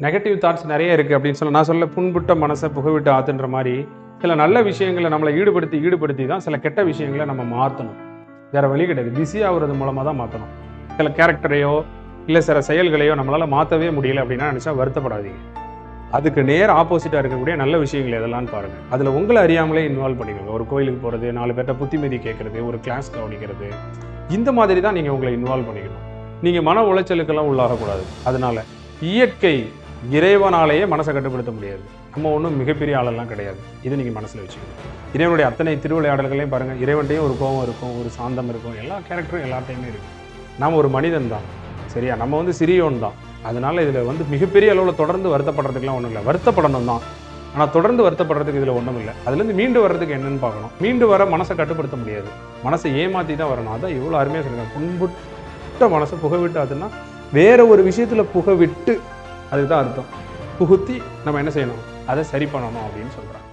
negative thoughts நிறைய இருக்குது அப்படின்னு சொல்ல நான் சொல்ல புண்புட்ட மனசை புகவிட்டு ஆத்துன்ற மாதிரி சில நல்ல விஷயங்களை நம்மளை ஈடுபடுத்தி ஈடுபடுத்தி தான் சில கெட்ட விஷயங்களை நம்ம மாற்றணும் வேற வழி கிடையாது பிஸி ஆகுறது மூலமாக தான் மாற்றணும் சில கேரக்டரையோ இல்லை சில செயல்களையோ நம்மளால் மாற்றவே முடியல அப்படின்னா நினச்சா வருத்தப்படாதீங்க அதுக்கு நேர் ஆப்போசிட்டாக இருக்கக்கூடிய நல்ல விஷயங்கள் எதெல்லாம்னு பாருங்கள் அதில் உங்களை அறியாமலே இன்வால்வ் பண்ணிக்கோங்க ஒரு கோயிலுக்கு போகிறது நாலு பேர்ட்ட புத்திமதி கேட்குறது ஒரு கிளாஸ் கவனிக்கிறது இந்த மாதிரி தான் நீங்கள் உங்களை இன்வால்வ் பண்ணிக்கணும் நீங்கள் மன உளைச்சலுக்கெல்லாம் உள்ளாகக்கூடாது அதனால இயற்கை இறைவனாலேயே மனசை கட்டுப்படுத்த முடியாது நம்ம ஒன்றும் மிகப்பெரிய ஆளெல்லாம் கிடையாது இது நீங்கள் மனசில் வச்சுக்கணும் இறைவனுடைய அத்தனை திருவிளையாடல்களையும் பாருங்கள் இறைவன்ட்டையும் ஒரு கோபம் இருக்கும் ஒரு சாந்தம் இருக்கும் எல்லா கேரக்டரும் எல்லாத்தையுமே இருக்கும் நாம் ஒரு மனிதன் தான் சரியா நம்ம வந்து சிறியோன் தான் அதனால இதில் வந்து மிகப்பெரிய அளவில் தொடர்ந்து வருத்தப்படுறதுக்குலாம் ஒன்றும் இல்லை வருத்தப்படணும் தான் ஆனால் தொடர்ந்து வருத்தப்படுறதுக்கு இதில் ஒன்றும் இல்லை அதுலேருந்து மீண்டு வர்றதுக்கு என்னன்னு பார்க்கணும் மீண்டு வர மனசை கட்டுப்படுத்த முடியாது மனசை ஏமாற்றி தான் வரணும் அதான் இவ்வளோ அருமையாக சொல்லுங்க புண்புட்ட மனசை புகவிட்டு அதுன்னா வேற ஒரு விஷயத்தில் புகவிட்டு அதுக்கு தான் அர்த்தம் புகுத்தி நம்ம என்ன செய்யணும் அதை சரி பண்ணணும் அப்படின்னு சொல்கிறாங்க